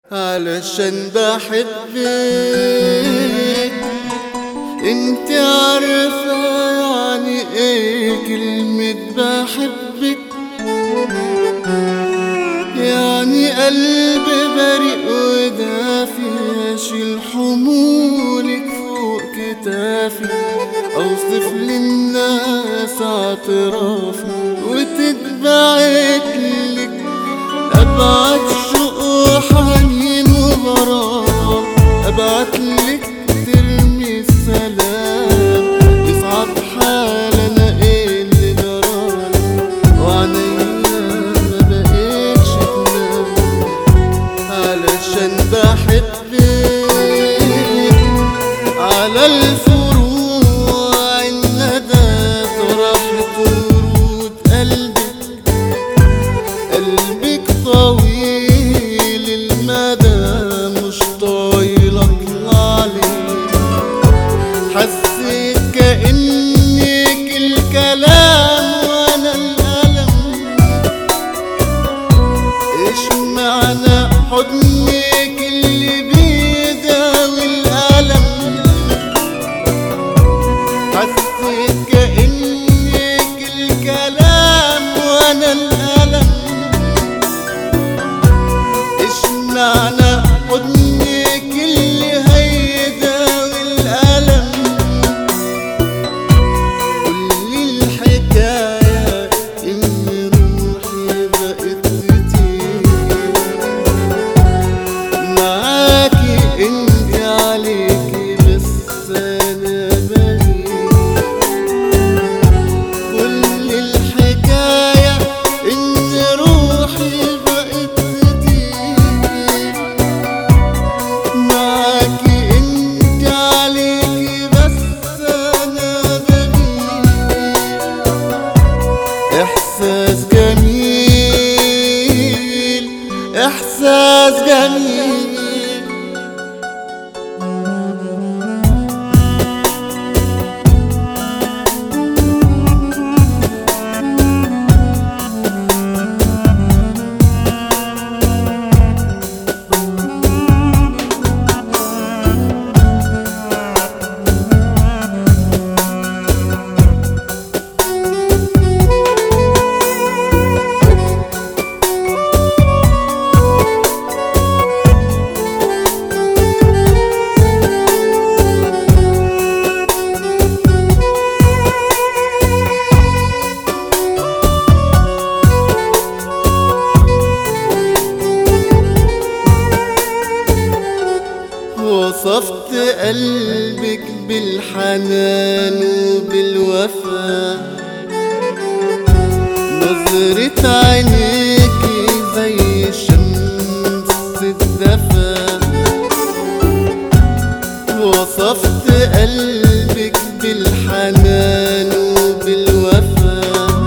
علشان بحبك انت عارفة يعني ايه كلمة بحبك يعني قلبي بريء ودافي اشيل حمولك فوق كتافي اوصف للناس اعترافي وتتبعتلك ابعت شوق وحنين وغرام ابعتلك ترمي السلام يصعب حالنا ايه اللي جرالي وعنيا ما بقتش تنام علشان بحبك على الفروع الندى طرحت ورود قلبك قلبك طويل المدى مش طايل اطلع عليك حسيت كأنك الكلام وانا الألم ايش معنى حضنك اللي بيداوي الألم حسيت كأنك الكلام وانا الألم ايش معنى حضنك اللي هيداوي الألم كل الحكاية إن روحي بقت كتير معاكي انت عليكي بس انا بريء كل الحكاية ان روحي بقت كتير معاكي انت عليكي بس انا بريء احساس جميل احساس جميل وصفت قلبك بالحنان وبالوفا نظرة عينيكي زي شمس الدفا وصفت قلبك بالحنان وبالوفا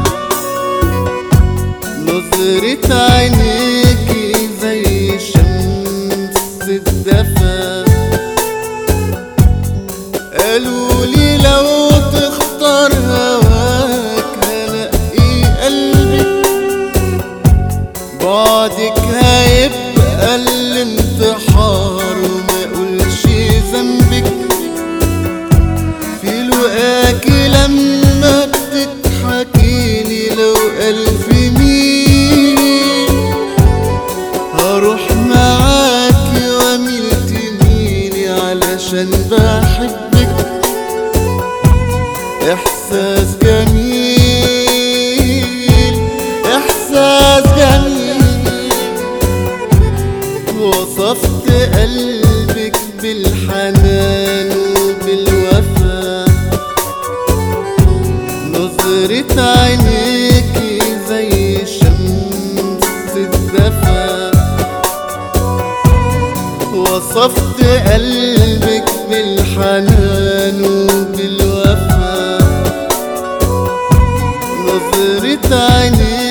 نظرة عينيكي زي شمس الدفا قالوا لي لو تختار هواك هلاقي قلبي بعدك هيبقى الانتحار وما اقولش ذنبك في لقاكي لما بتضحكيلي لو ألف مين هروح معاكي واميل تميلي علشان بحبك احساس جميل احساس جميل وصفت قلبك بالحنان وبالوفا نظرة عينيكي زي شمس الدفا وصفت قلبك بالحنان وبالوفا نظرة عينيكي